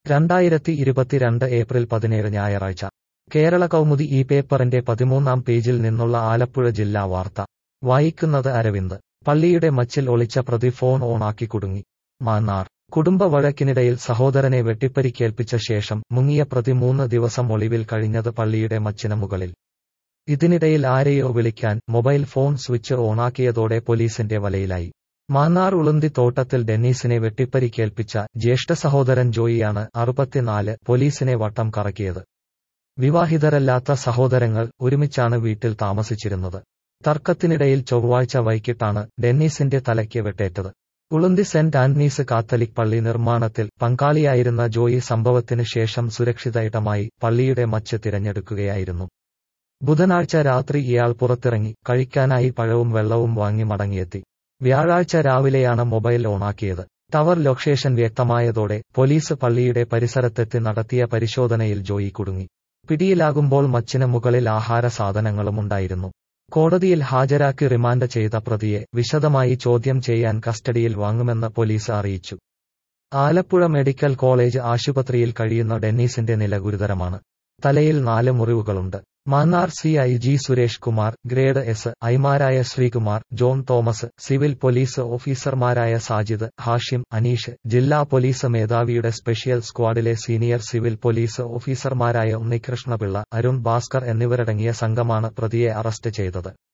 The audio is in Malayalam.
രണ്ടായിരത്തി ഇരുപത്തിരണ്ട് ഏപ്രിൽ പതിനേഴ് ഞായറാഴ്ച കേരള കൗമുദി ഈ പേപ്പറിന്റെ പതിമൂന്നാം പേജിൽ നിന്നുള്ള ആലപ്പുഴ ജില്ലാ വാർത്ത വായിക്കുന്നത് അരവിന്ദ് പള്ളിയുടെ മച്ചിൽ ഒളിച്ച പ്രതി ഫോൺ ഓണാക്കി കുടുങ്ങി മാന്നാർ കുടുംബ വഴക്കിനിടയിൽ സഹോദരനെ വെട്ടിപ്പരിക്കേൽപ്പിച്ച ശേഷം മുങ്ങിയ പ്രതി മൂന്ന് ദിവസം ഒളിവിൽ കഴിഞ്ഞത് പള്ളിയുടെ മച്ചിന് മുകളിൽ ഇതിനിടയിൽ ആരെയോ വിളിക്കാൻ മൊബൈൽ ഫോൺ സ്വിച്ച് ഓണാക്കിയതോടെ പോലീസിന്റെ വലയിലായി മാന്നാർ ഉളുന്തി തോട്ടത്തിൽ ഡെന്നീസിനെ വെട്ടിപ്പരിക്കേൽപ്പിച്ച ജ്യേഷ്ഠ സഹോദരൻ ജോയിയാണ് അറുപത്തിനാല് പോലീസിനെ വട്ടം കറക്കിയത് വിവാഹിതരല്ലാത്ത സഹോദരങ്ങൾ ഒരുമിച്ചാണ് വീട്ടിൽ താമസിച്ചിരുന്നത് തർക്കത്തിനിടയിൽ ചൊവ്വാഴ്ച വൈകിട്ടാണ് ഡെന്നീസിന്റെ തലയ്ക്ക് വെട്ടേറ്റത് ഉളുന്തി സെന്റ് ആന്റണീസ് കാത്തലിക് പള്ളി നിർമ്മാണത്തിൽ പങ്കാളിയായിരുന്ന ജോയി സംഭവത്തിന് ശേഷം സുരക്ഷിത ഇടമായി പള്ളിയുടെ മച്ച് തിരഞ്ഞെടുക്കുകയായിരുന്നു ബുധനാഴ്ച രാത്രി ഇയാൾ പുറത്തിറങ്ങി കഴിക്കാനായി പഴവും വെള്ളവും വാങ്ങി മടങ്ങിയെത്തി വ്യാഴാഴ്ച രാവിലെയാണ് മൊബൈൽ ഓണാക്കിയത് ടവർ ലൊക്കേഷൻ വ്യക്തമായതോടെ പോലീസ് പള്ളിയുടെ പരിസരത്തെത്തി നടത്തിയ പരിശോധനയിൽ ജോയി കുടുങ്ങി പിടിയിലാകുമ്പോൾ മച്ചിന് മുകളിൽ ആഹാര സാധനങ്ങളും ഉണ്ടായിരുന്നു കോടതിയിൽ ഹാജരാക്കി റിമാൻഡ് ചെയ്ത പ്രതിയെ വിശദമായി ചോദ്യം ചെയ്യാൻ കസ്റ്റഡിയിൽ വാങ്ങുമെന്ന് പോലീസ് അറിയിച്ചു ആലപ്പുഴ മെഡിക്കൽ കോളേജ് ആശുപത്രിയിൽ കഴിയുന്ന ഡെന്നീസിന്റെ നില ഗുരുതരമാണ് തലയിൽ നാല് മുറിവുകളുണ്ട് Mannar C I G Suresh Kumar grade S ഐമാരായ ശ്രീകുമാർ ജോൺ തോമസ് സിവിൽ പോലീസ് ഓഫീസർമാരായ സാജിദ് ഹാഷിം അനീഷ് ജില്ലാ പോലീസ് മേധാവിയുടെ സ്പെഷ്യൽ സ്ക്വാഡിലെ സീനിയർ സിവിൽ പോലീസ് ഓഫീസർമാരായ ഉണ്ണികൃഷ്ണപിള്ള അരുൺ ഭാസ്കർ എന്നിവരടങ്ങിയ സംഘമാണ് പ്രതിയെ അറസ്റ്റ് ചെയ്തത്